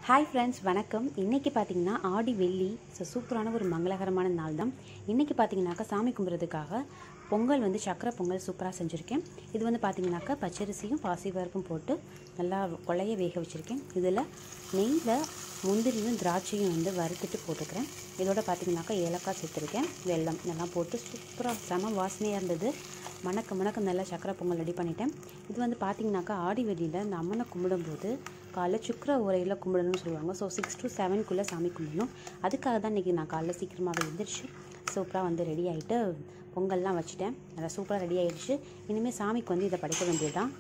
hi friends வணக்கம் இன்றைக்கி பார்த்தீங்கன்னா ஆடி வெள்ளி ஸோ சூப்பரான ஒரு மங்களகரமான நாள் தான் இன்றைக்கி பார்த்தீங்கன்னாக்கா சாமி கும்பிட்றதுக்காக பொங்கல் வந்து சக்கரை பொங்கல் சூப்பராக செஞ்சுருக்கேன் இது வந்து பார்த்தீங்கன்னாக்கா பச்சரிசியும் பாசிப்பருப்பும் போட்டு நல்லா கொலைய வேக வச்சுருக்கேன் இதில் நெய்யில் முந்திரியும் திராட்சையும் வந்து வறுத்துட்டு போட்டுக்கிறேன் இதோட பார்த்தீங்கன்னாக்கா ஏலக்காய் சேர்த்துருக்கேன் வெல்லம் இதெல்லாம் போட்டு சூப்பராக செம வாசனையாக இருந்தது மணக்க மணக்க நல்லா சக்கரை பொங்கல் ரெடி பண்ணிட்டேன் இது வந்து பார்த்தீங்கன்னாக்கா ஆடி வெள்ளியில் இந்த அம்மனை கும்பிடும்போது காலைல சுக்கர உரையில் கும்பிடணும்னு சொல்லுவாங்க ஸோ சிக்ஸ் டு செவன்குள்ளே சாமி கும்பிடணும் அதுக்காக தான் இன்றைக்கி நான் காலைல சீக்கிரமாகவே எழுந்திரிச்சு சூப்பராக வந்து ரெடி ஆகிட்டு பொங்கல்லாம் வச்சுட்டேன் நல்லா சூப்பராக ரெடி ஆகிடுச்சு இனிமேல் சாமிக்கு வந்து இதை படைக்க வேண்டியது தான்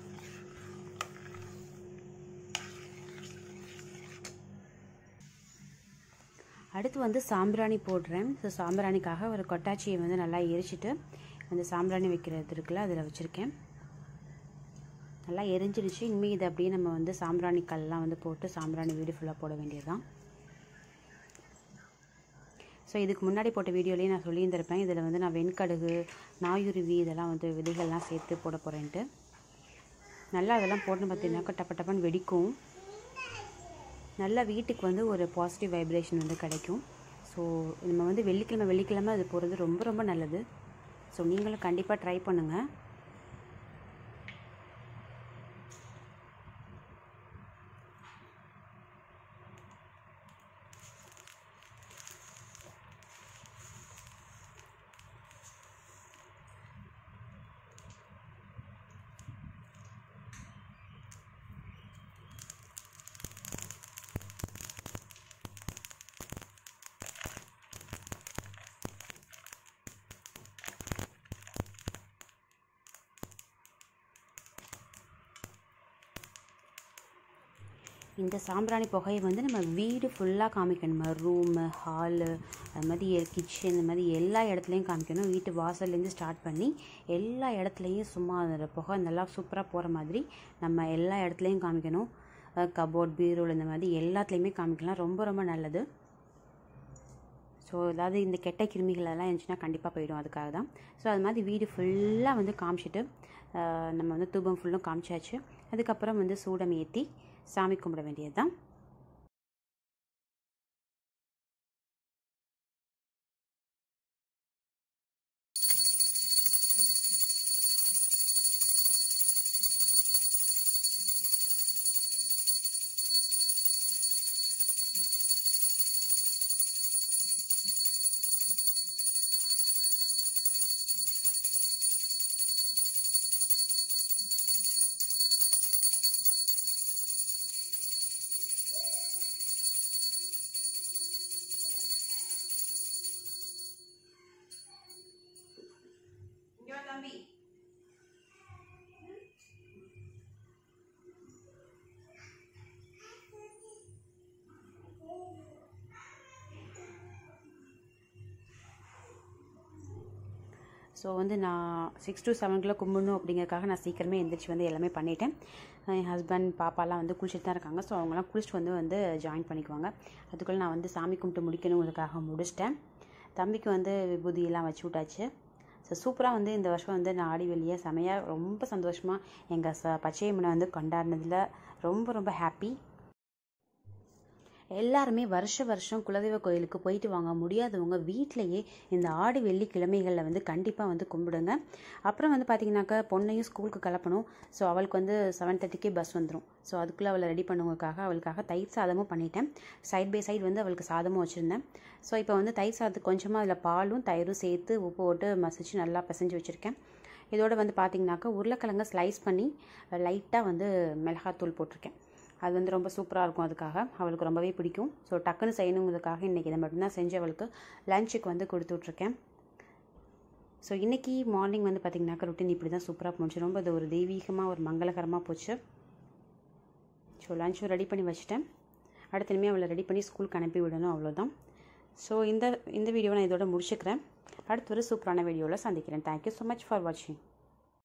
அடுத்து வந்து சாம்பிராணி போடுறேன் ஸோ சாம்பிராணிக்காக ஒரு கொட்டாச்சியை வந்து நல்லா எரிச்சிட்டு அந்த சாம்பிராணி வைக்கிறது இருக்குல்ல அதில் வச்சுருக்கேன் நல்லா எரிஞ்சிருச்சு இனிமேல் இதை அப்படியே நம்ம வந்து சாம்பிராணி கல்லாம் வந்து போட்டு சாம்பிராணி வீடு ஃபுல்லாக போட வேண்டியதுதான் ஸோ இதுக்கு முன்னாடி போட்ட வீடியோலேயே நான் சொல்லியிருந்திருப்பேன் இதில் வந்து நான் வெண்கடுகு நாயுருவி இதெல்லாம் வந்து விதைகள்லாம் சேர்த்து போட போகிறேன்ட்டு நல்லா அதெல்லாம் போட்டு பார்த்தீங்கன்னாக்கா டப்ப டப்பன்னு வெடிக்கும் நல்லா வீட்டுக்கு வந்து ஒரு பாசிட்டிவ் வைப்ரேஷன் வந்து கிடைக்கும் ஸோ நம்ம வந்து வெள்ளிக்கிழமை வெள்ளிக்கிழமை அது போகிறது ரொம்ப ரொம்ப நல்லது ஸோ நீங்களும் கண்டிப்பாக ட்ரை பண்ணுங்கள் இந்த சாம்பிராணி புகையை வந்து நம்ம வீடு ஃபுல்லாக காமிக்கணும் ரூமு ஹாலு அது மாதிரி கிச்சன் இந்த மாதிரி எல்லா இடத்துலையும் காமிக்கணும் வீட்டு வாசல்லேருந்து ஸ்டார்ட் பண்ணி எல்லா இடத்துலையும் சும்மா அந்த புகை நல்லா சூப்பராக போகிற மாதிரி நம்ம எல்லா இடத்துலையும் காமிக்கணும் கபோர்ட் பீரோல் இந்த மாதிரி எல்லாத்துலேயுமே காமிக்கலாம் ரொம்ப ரொம்ப நல்லது ஸோ அதாவது இந்த கெட்ட கிருமிகள் எல்லாம் இருந்துச்சுன்னா கண்டிப்பாக போயிடும் அதுக்காக தான் ஸோ அது மாதிரி வீடு ஃபுல்லாக வந்து காமிச்சிட்டு நம்ம வந்து தூபம் ஃபுல்லும் காமிச்சாச்சு அதுக்கப்புறம் வந்து சூடம் ஏற்றி சாமி கும்பிட வேண்டியது தான் தம்பி ஸோ வந்து நான் சிக்ஸ் டு செவனுக்குள்ளே கும்பிடணும் அப்படிங்கிறதுக்காக நான் சீக்கிரமே எந்திரிச்சு வந்து எல்லாமே பண்ணிட்டேன் என் ஹஸ்பண்ட் பாப்பாலாம் வந்து குளிச்சுட்டு தான் இருக்காங்க ஸோ அவங்களாம் குளிச்சுட்டு வந்து வந்து ஜாயின் பண்ணிக்குவாங்க அதுக்குள்ளே நான் வந்து சாமி கும்பிட்டு முடிக்கணுங்கிறதுக்காக முடிச்சிட்டேன் தம்பிக்கு வந்து விபூதியெல்லாம் வச்சு விட்டாச்சு ஸோ சூப்பராக வந்து இந்த வருஷம் வந்து நான் ஆடி வெளியே செமையாக ரொம்ப சந்தோஷமாக எங்கள் ச பச்சையம்மனை வந்து கொண்டாடினதில் ரொம்ப ரொம்ப ஹாப்பி எல்லாருமே வருஷ வருஷம் குலதெய்வ கோயிலுக்கு போயிட்டு வாங்க முடியாதவங்க வீட்டிலையே இந்த ஆடி வெள்ளிக்கிழமைகளில் வந்து கண்டிப்பாக வந்து கும்பிடுங்க அப்புறம் வந்து பார்த்தீங்கன்னாக்கா பொண்ணையும் ஸ்கூலுக்கு கிளப்பணும் ஸோ அவளுக்கு வந்து செவன் தேர்ட்டிக்கே பஸ் வந்துடும் ஸோ அதுக்குள்ளே அவளை ரெடி பண்ணுவதுக்காக அவளுக்காக தயிர் சாதமும் பண்ணிட்டேன் சைட் பை சைடு வந்து அவளுக்கு சாதமும் வச்சுருந்தேன் ஸோ இப்போ வந்து தயிர் சாதத்துக்கு கொஞ்சமாக அதில் பாலும் தயிரும் சேர்த்து உப்பு போட்டு மசிச்சு நல்லா பிசைஞ்சு வச்சுருக்கேன் இதோட வந்து பார்த்தீங்கன்னாக்கா உருளைக்கிழங்க ஸ்லைஸ் பண்ணி லைட்டாக வந்து மிளகாத்தூள் போட்டிருக்கேன் அது வந்து ரொம்ப சூப்பராக இருக்கும் அதுக்காக அவளுக்கு ரொம்பவே பிடிக்கும் ஸோ டக்குன்னு செய்யணுங்கிறதுக்காக இன்றைக்கி இதை மட்டும்தான் செஞ்சு அவளுக்கு லஞ்சுக்கு வந்து கொடுத்து விட்ருக்கேன் ஸோ இன்றைக்கி மார்னிங் வந்து பார்த்திங்கனாக்கா ரொட்டீன் இப்படி தான் சூப்பராக போச்சு ரொம்ப அது ஒரு தெய்வீகமாக ஒரு மங்களகரமாக போச்சு ஸோ லஞ்சும் ரெடி பண்ணி வச்சுட்டேன் அடுத்த இனிமேல் அவளை ரெடி பண்ணி ஸ்கூலுக்கு அனுப்பி விடணும் அவ்வளோதான் ஸோ இந்த இந்த வீடியோவை நான் இதோட முடிச்சுக்கிறேன் அடுத்து ஒரு சூப்பரான வீடியோவில் சந்திக்கிறேன் தேங்க்யூ ஸோ மச் ஃபார் வாட்சிங்